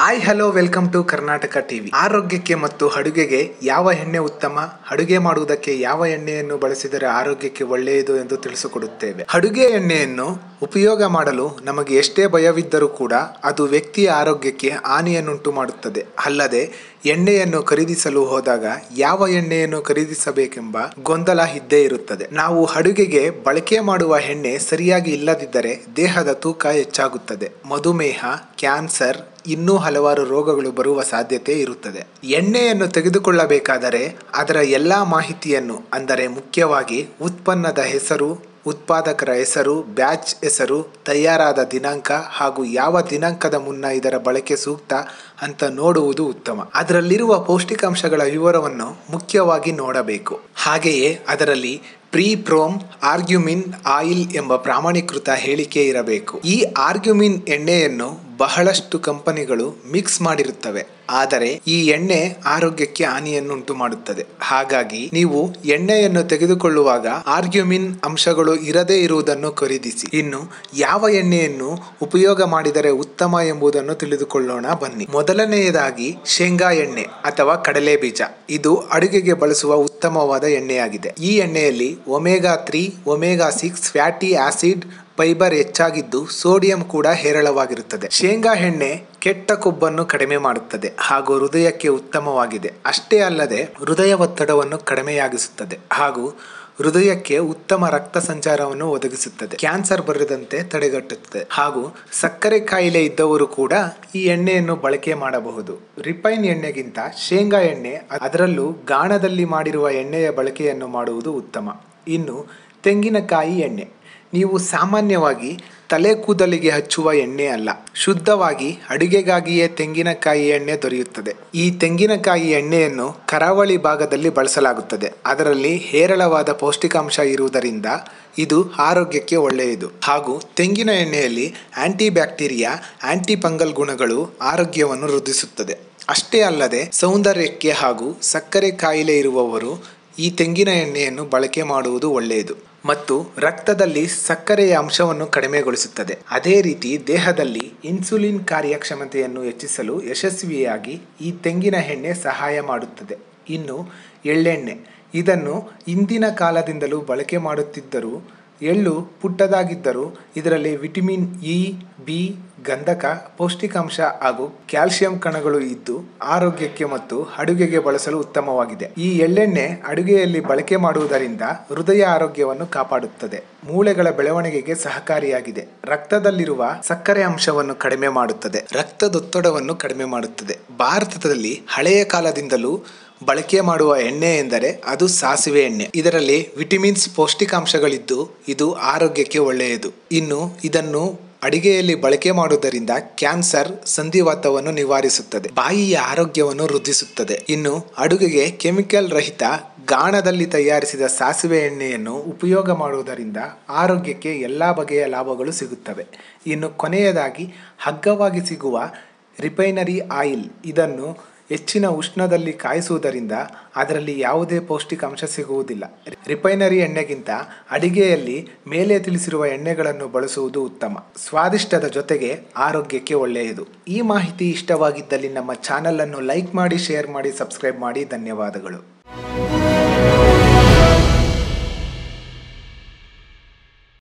hi hello welcome to Karnataka TV ಆರೋಗ್ಯಕ್ಕೆ ಮತ್ತು ಅಡುಗೆಗೆ ಯಾವ ಎಣ್ಣೆ ಉತ್ತಮ ಅಡುಗೆ ಮಾಡುವುದಕ್ಕೆ ಯಾವ ಎಣ್ಣೆಯನ್ನು ಬಳಸಿದರೆ ಆರೋಗ್ಯಕ್ಕೆ ಒಳ್ಳೆಯದು ಎಂದು ತಿಳಿಸಿಕೊಡುತ್ತೇವೆ ಅಡುಗೆ ಎಣ್ಣೆಯನ್ನು ಉಪಯೋಗ ಮಾಡಲು ನಮಗೆ ಎಷ್ಟೇ ಭಯವಿದ್ದರೂ ಕೂಡ ಅದು ವ್ಯಕ್ತಿಯ ಆರೋಗ್ಯಕ್ಕೆ ಹಾನಿಯನ್ನುಂಟು ಮಾಡುತ್ತದೆ ಅಲ್ಲದೆ ಎಣ್ಣೆಯನ್ನು ಖರೀದಿಸಲು ಹೋದಾಗ ಯಾವ ಎಣ್ಣೆಯನ್ನು ಖರೀದಿಸಬೇಕೆಂಬ ಗೊಂದಲ ಇದ್ದೇ ಇರುತ್ತದೆ ನಾವು ಅಡುಗೆಗೆ ಬಳಕೆ ಮಾಡುವ ಎಣ್ಣೆ ಸರಿಯಾಗಿ ಇಲ್ಲದಿದ್ದರೆ ದೇಹದ ತೂಕ ಹೆಚ್ಚಾಗುತ್ತದೆ ಮಧುಮೇಹ ಕ್ಯಾನ್ಸರ್ ಇನ್ನೂ ಹಲವಾರು ರೋಗಗಳು ಬರುವ ಸಾಧ್ಯತೆ ಇರುತ್ತದೆ ಎಣ್ಣೆಯನ್ನು ತೆಗೆದುಕೊಳ್ಳಬೇಕಾದರೆ ಅದರ ಎಲ್ಲ ಮಾಹಿತಿಯನ್ನು ಅಂದರೆ ಮುಖ್ಯವಾಗಿ ಉತ್ಪನ್ನದ ಹೆಸರು ಉತ್ಪಾದಕರ ಹೆಸರು ಬ್ಯಾಚ್ ಹೆಸರು ತಯಾರಾದ ದಿನಾಂಕ ಹಾಗೂ ಯಾವ ದಿನಾಂಕದ ಮುನ್ನ ಇದರ ಬಳಕೆ ಸೂಕ್ತ ಅಂತ ನೋಡುವುದು ಉತ್ತಮ ಅದರಲ್ಲಿರುವ ಪೌಷ್ಟಿಕಾಂಶಗಳ ವಿವರವನ್ನು ಮುಖ್ಯವಾಗಿ ನೋಡಬೇಕು ಹಾಗೆಯೇ ಅದರಲ್ಲಿ ಪ್ರೀ ಪ್ರೋಮ್ ಆರ್ಗ್ಯುಮಿನ್ ಆಯಿಲ್ ಎಂಬ ಪ್ರಾಮಾಣೀಕೃತ ಹೇಳಿಕೆ ಇರಬೇಕು ಈ ಆರ್ಗ್ಯುಮಿನ್ ಎಣ್ಣೆಯನ್ನು ಬಹಳಷ್ಟು ಕಂಪನಿಗಳು ಮಿಕ್ಸ್ ಮಾಡಿರುತ್ತವೆ ಆದರೆ ಈ ಎಣ್ಣೆ ಆರೋಗ್ಯಕ್ಕೆ ಹಾನಿಯನ್ನುಂಟು ಮಾಡುತ್ತದೆ ಹಾಗಾಗಿ ನೀವು ಎಣ್ಣೆಯನ್ನು ತೆಗೆದುಕೊಳ್ಳುವಾಗ ಆರ್ಗ್ಯುಮಿನ್ ಅಂಶಗಳು ಇರದೇ ಇರುವುದನ್ನು ಖರೀದಿಸಿ ಇನ್ನು ಯಾವ ಎಣ್ಣೆಯನ್ನು ಉಪಯೋಗ ಮಾಡಿದರೆ ಉತ್ತಮ ಎಂಬುದನ್ನು ತಿಳಿದುಕೊಳ್ಳೋಣ ಬನ್ನಿ ಮೊದಲನೆಯದಾಗಿ ಶೇಂಗಾ ಎಣ್ಣೆ ಅಥವಾ ಕಡಲೆ ಬೀಜ ಇದು ಅಡುಗೆಗೆ ಬಳಸುವ ಉತ್ತಮವಾದ ಎಣ್ಣೆಯಾಗಿದೆ ಈ ಎಣ್ಣೆಯಲ್ಲಿ omega three omega six fatty acid fibre ಹೆಚ್ಚಾಗಿದ್ದು ಸೋಡಿಯಂ ಕೂಡ ಹೇರಳವಾಗಿರುತ್ತದೆ ಶೇಂಗಾ ಎಣ್ಣೆ ಕೆಟ್ಟ ಕೊಬ್ಬನ್ನು ಕಡಿಮೆ ಮಾಡುತ್ತದೆ ಹಾಗೂ ಹೃದಯಕ್ಕೆ ಉತ್ತಮವಾಗಿದೆ ಅಷ್ಟೇ ಅಲ್ಲದೆ ಹೃದಯ ಒತ್ತಡವನ್ನು ಕಡಿಮೆಯಾಗಿಸುತ್ತದೆ ಹಾಗೂ ಹೃದಯಕ್ಕೆ ಉತ್ತಮ ರಕ್ತ ಸಂಚಾರವನ್ನು ಒದಗಿಸುತ್ತದೆ ಕ್ಯಾನ್ಸರ್ ಬರದಂತೆ ತಡೆಗಟ್ಟುತ್ತದೆ ಹಾಗೂ ಸಕ್ಕರೆ ಕಾಯಿಲೆ ಇದ್ದವರು ಕೂಡ ಈ ಎಣ್ಣೆಯನ್ನು ಬಳಕೆ ಮಾಡಬಹುದು ರಿಫೈನ್ ಎಣ್ಣೆಗಿಂತ ಶೇಂಗಾ ಎಣ್ಣೆ ಅದರಲ್ಲೂ ಗಾಣದಲ್ಲಿ ಮಾಡಿರುವ ಎಣ್ಣೆಯ ಬಳಕೆಯನ್ನು ಮಾಡುವುದು ಉತ್ತಮ ಇನ್ನು ತೆಂಗಿನಕಾಯಿ ಎಣ್ಣೆ ನೀವು ಸಾಮಾನ್ಯವಾಗಿ ತಲೆ ಕೂದಲಿಗೆ ಹಚ್ಚುವ ಎಣ್ಣೆ ಅಲ್ಲ ಶುದ್ಧವಾಗಿ ಅಡುಗೆಗಾಗಿಯೇ ತೆಂಗಿನಕಾಯಿ ಎಣ್ಣೆ ದೊರೆಯುತ್ತದೆ ಈ ತೆಂಗಿನಕಾಯಿ ಎಣ್ಣೆಯನ್ನು ಕರಾವಳಿ ಭಾಗದಲ್ಲಿ ಬಳಸಲಾಗುತ್ತದೆ ಅದರಲ್ಲಿ ಹೇರಳವಾದ ಪೌಷ್ಟಿಕಾಂಶ ಇರುವುದರಿಂದ ಇದು ಆರೋಗ್ಯಕ್ಕೆ ಒಳ್ಳೆಯದು ಹಾಗೂ ತೆಂಗಿನ ಎಣ್ಣೆಯಲ್ಲಿ ಆಂಟಿ ಬ್ಯಾಕ್ಟೀರಿಯಾ ಆಂಟಿ ಫಂಗಲ್ ಗುಣಗಳು ಆರೋಗ್ಯವನ್ನು ವೃದ್ಧಿಸುತ್ತದೆ ಅಷ್ಟೇ ಅಲ್ಲದೆ ಸೌಂದರ್ಯಕ್ಕೆ ಹಾಗೂ ಸಕ್ಕರೆ ಕಾಯಿಲೆ ಇರುವವರು ಈ ತೆಂಗಿನ ಎಣ್ಣೆಯನ್ನು ಬಳಕೆ ಮಾಡುವುದು ಒಳ್ಳೆಯದು ಮತ್ತು ರಕ್ತದಲ್ಲಿ ಸಕ್ಕರೆಯ ಅಂಶವನ್ನು ಕಡಿಮೆಗೊಳಿಸುತ್ತದೆ ಅದೇ ರೀತಿ ದೇಹದಲ್ಲಿ ಇನ್ಸುಲಿನ್ ಕಾರ್ಯಕ್ಷಮತೆಯನ್ನು ಹೆಚ್ಚಿಸಲು ಯಶಸ್ವಿಯಾಗಿ ಈ ತೆಂಗಿನ ಎಣ್ಣೆ ಸಹಾಯ ಮಾಡುತ್ತದೆ ಇನ್ನು ಎಳ್ಳೆಣ್ಣೆ ಇದನ್ನು ಇಂದಿನ ಕಾಲದಿಂದಲೂ ಬಳಕೆ ಮಾಡುತ್ತಿದ್ದರೂ ಎಳ್ಳು ಪುಟ್ಟದಾಗಿದ್ದರೂ ಇದರಲ್ಲಿ ವಿಟಮಿನ್ ಇ ಬಿ ಗಂಧಕ ಪೌಷ್ಟಿಕಾಂಶ ಹಾಗೂ ಕ್ಯಾಲ್ಸಿಯಂ ಕಣಗಳು ಇದ್ದು ಆರೋಗ್ಯಕ್ಕೆ ಮತ್ತು ಅಡುಗೆಗೆ ಬಳಸಲು ಉತ್ತಮವಾಗಿದೆ ಈ ಎಳ್ಳೆಣ್ಣೆ ಅಡುಗೆಯಲ್ಲಿ ಬಳಕೆ ಮಾಡುವುದರಿಂದ ಹೃದಯ ಆರೋಗ್ಯವನ್ನು ಕಾಪಾಡುತ್ತದೆ ಮೂಳೆಗಳ ಬೆಳವಣಿಗೆಗೆ ಸಹಕಾರಿಯಾಗಿದೆ ರಕ್ತದಲ್ಲಿರುವ ಸಕ್ಕರೆ ಅಂಶವನ್ನು ಕಡಿಮೆ ಮಾಡುತ್ತದೆ ರಕ್ತದೊತ್ತಡವನ್ನು ಕಡಿಮೆ ಮಾಡುತ್ತದೆ ಭಾರತದಲ್ಲಿ ಹಳೆಯ ಕಾಲದಿಂದಲೂ ಬಳಕೆ ಮಾಡುವ ಎಣ್ಣೆ ಎಂದರೆ ಅದು ಸಾಸಿವೆ ಎಣ್ಣೆ ಇದರಲ್ಲಿ ವಿಟಮಿನ್ಸ್ ಪೌಷ್ಟಿಕಾಂಶಗಳಿದ್ದು ಇದು ಆರೋಗ್ಯಕ್ಕೆ ಒಳ್ಳೆಯದು ಇನ್ನು ಇದನ್ನು ಅಡಿಗೆಯಲ್ಲಿ ಬಳಕೆ ಮಾಡುವುದರಿಂದ ಕ್ಯಾನ್ಸರ್ ಸಂಧಿವಾತವನ್ನು ನಿವಾರಿಸುತ್ತದೆ ಬಾಯಿಯ ಆರೋಗ್ಯವನ್ನು ವೃದ್ಧಿಸುತ್ತದೆ ಇನ್ನು ಅಡುಗೆಗೆ ಕೆಮಿಕಲ್ ರಹಿತ ಗಾಣದಲ್ಲಿ ತಯಾರಿಸಿದ ಸಾಸಿವೆ ಎಣ್ಣೆಯನ್ನು ಉಪಯೋಗ ಮಾಡುವುದರಿಂದ ಆರೋಗ್ಯಕ್ಕೆ ಎಲ್ಲ ಬಗೆಯ ಲಾಭಗಳು ಸಿಗುತ್ತವೆ ಇನ್ನು ಕೊನೆಯದಾಗಿ ಹಗ್ಗವಾಗಿ ಸಿಗುವ ರಿಫೈನರಿ ಆಯಿಲ್ ಇದನ್ನು ಹೆಚ್ಚಿನ ಉಷ್ಣದಲ್ಲಿ ಕಾಯಿಸುವುದರಿಂದ ಅದರಲ್ಲಿ ಯಾವುದೇ ಪೌಷ್ಟಿಕಾಂಶ ಸಿಗುವುದಿಲ್ಲ ರಿಫೈನರಿ ಎಣ್ಣೆಗಿಂತ ಅಡಿಗೆಯಲ್ಲಿ ಮೇಲೆ ತಿಳಿಸಿರುವ ಎಣ್ಣೆಗಳನ್ನು ಬಳಸುವುದು ಉತ್ತಮ ಸ್ವಾದಿಷ್ಟದ ಜೊತೆಗೆ ಆರೋಗ್ಯಕ್ಕೆ ಒಳ್ಳೆಯದು ಈ ಮಾಹಿತಿ ಇಷ್ಟವಾಗಿದ್ದಲ್ಲಿ ನಮ್ಮ ಚಾನಲನ್ನು ಲೈಕ್ ಮಾಡಿ ಶೇರ್ ಮಾಡಿ ಸಬ್ಸ್ಕ್ರೈಬ್ ಮಾಡಿ ಧನ್ಯವಾದಗಳು